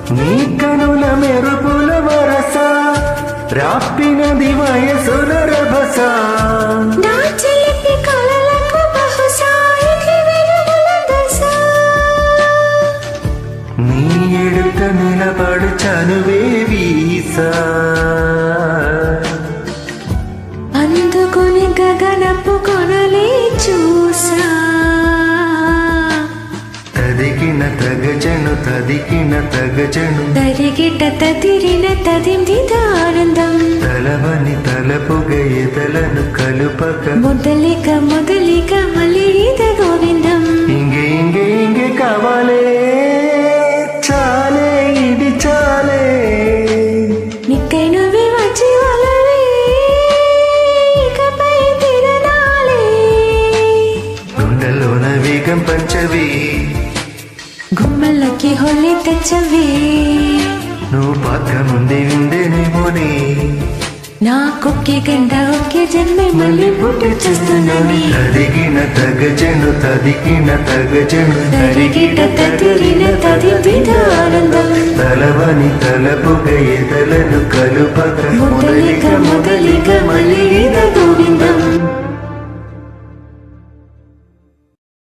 నీ కనుల మెరుపుల వరస రాపినది వయసుల రభస నా చిలిపి కలలకు బహుశా ఇది వెలుగుల దశ నీ ఎడుత నిలబడు చనువే వీసా అందుకుని గగనపు కొనలే చూసా తదికిన తగజను తదికిన తగజను తరిగిట తదిరిన తదిందిదానందం తలవని తలపుగ ఎదలను కలుపక మొదలిక మొదలిక మళ్ళీ ఇద గోవిందం ఇంగే ఇంగే ఇంగే కావాలే చాలే ఇది చాలే నిక్కై నువ్వే వచ్చి వలవే ఇకపై తిరణాలే గుండెలోన వేగం పంచవి గుమ్మలకి హోలీ తెచ్చవే నువ్వు పాత్ర ముందే ఉందేనేమోనే నా కుక్కి గంట ఒకే జన్మే మళ్ళీ పుట్టు చూస్తున్నానే తదిగిన తగజను తదిగిన తగజను తరిగిట తదిరిన తదిందిదానందం తలవని తలపుగ ఎదలను కలుపక మొదలిక మొదలిక మళ్ళీ ఇద